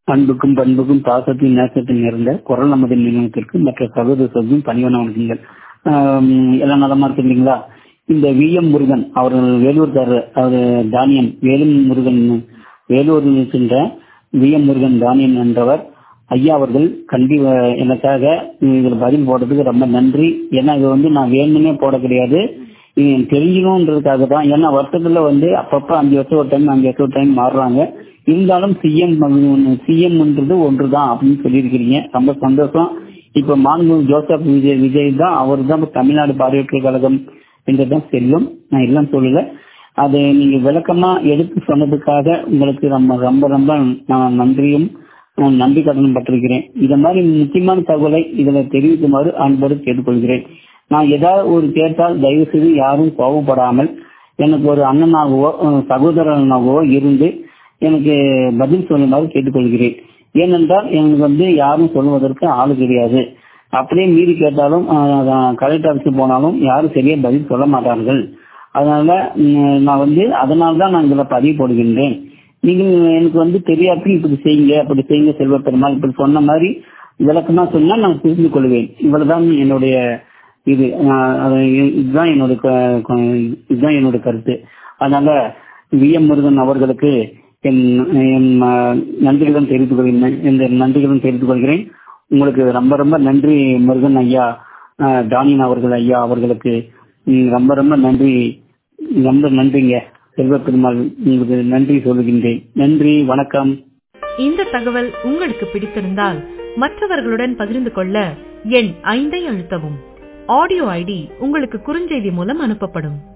அன்புக்கும் பண்புக்கும் பாசத்தின் நேசத்தின் நிறைந்த குரல் நமது நிறுவனத்திற்கு மற்ற சகோதர சகோதரும் பணிவன வணக்கங்கள் ஆம், எல்லாம் நலமா இருக்கீங்களா இந்த வி எம் முருகன் அவர்கள் வேலூர்காரர் அவர் தானியன் வேலும் முருகன் வேலூரில் இருக்கின்ற வி எம் முருகன் தானியன் என்றவர் ஐயா அவர்கள் கண்டி எனக்காக இதில் பதில் போடுறதுக்கு ரொம்ப நன்றி ஏன்னா இது வந்து நான் வேணும்னே போட கிடையாது இது எனக்கு தெரிஞ்சுக்கணுன்றதுக்காக தான் ஏன்னா வருஷத்துல வந்து அப்பப்ப அஞ்சு வருஷம் ஒரு டைம் அஞ்சு வருஷம் ஒரு டைம் மாறுறாங்க இருந்தாலும் சிஎம் சிஎம்ன்றது ஒன்று தான் அப்படின்னு சொல்லியிருக்கிறீங்க ரொம்ப சந்தோஷம் இப்ப மாண்பு ஜோசப் விஜய் விஜய் தான் அவர் தான் தமிழ்நாடு பார்வையற்ற கழகம் என்றுதான் செல்லும் நான் எல்லாம் சொல்லல அதை நீங்க விளக்கமா எடுத்து சொன்னதுக்காக உங்களுக்கு ரொம்ப ரொம்ப ரொம்ப நான் நன்றியும் நான் நன்றி கட்டணம் பட்டிருக்கிறேன் இந்த மாதிரி முக்கியமான தகவலை இதுல தெரிவிக்குமாறு அன்போடு கேட்டுக்கொள்கிறேன் நான் ஏதாவது ஒரு கேட்டால் தயவு செய்து யாரும் கோபப்படாமல் எனக்கு ஒரு அண்ணனாகவோ அஹ், சகோதரனாகவோ இருந்து எனக்கு பதில் சொல்லுமாறு கேட்டுக்கொள்கிறேன் ஏனென்றால் எனக்கு வந்து யாரும் சொல்லுவதற்கு ஆளு கிடையாது அப்படியே மீறி கேட்டாலும் கலெக்டர் ஆஃபீஸ் போனாலும் யாரும் சரியா பதில் சொல்ல மாட்டார்கள் அதனால ம், நான் வந்து அதனால தான் நான் இதுல பதிவு போடுகின்றேன் நீங்கள் எனக்கு வந்து தெரியாட்டி இப்படி செய்யுங்க அப்படி செய்யுங்க செல்வ பெருமாள் இப்படி சொன்ன மாதிரி விளக்கமா சொன்னா நான் புரிந்து கொள்வேன் இவ்வளவுதான் என்னுடைய இது நான் அது- இதுதான் என்னோட க- க- இதுதான் என்னோட கருத்து அதனால வி எம் முருகன் அவர்களுக்கு என் என் அஹ், நன்றிகளும் தெரிவித்துக் கொள்கிறேன் இந்த நன்றிகளும் தெரிவித்துக் கொள்கிறேன் உங்களுக்கு ரொம்ப ரொம்ப நன்றி முருகன் ஐயா அஹ், டானியன் அவர்கள் ஐயா அவர்களுக்கு ம், ரொம்ப ரொம்ப நன்றி ரொம்ப நன்றிங்க செல்வ பெருமாள் உங்களுக்கு நன்றி சொல்லுகின்றேன் நன்றி வணக்கம் இந்த தகவல் உங்களுக்கு பிடித்திருந்தால் மற்றவர்களுடன் பகிர்ந்து கொள்ள எண் ஐந்தை அழுத்தவும் ஆடியோ ஐடி உங்களுக்கு குறுஞ்செய்தி மூலம் அனுப்பப்படும்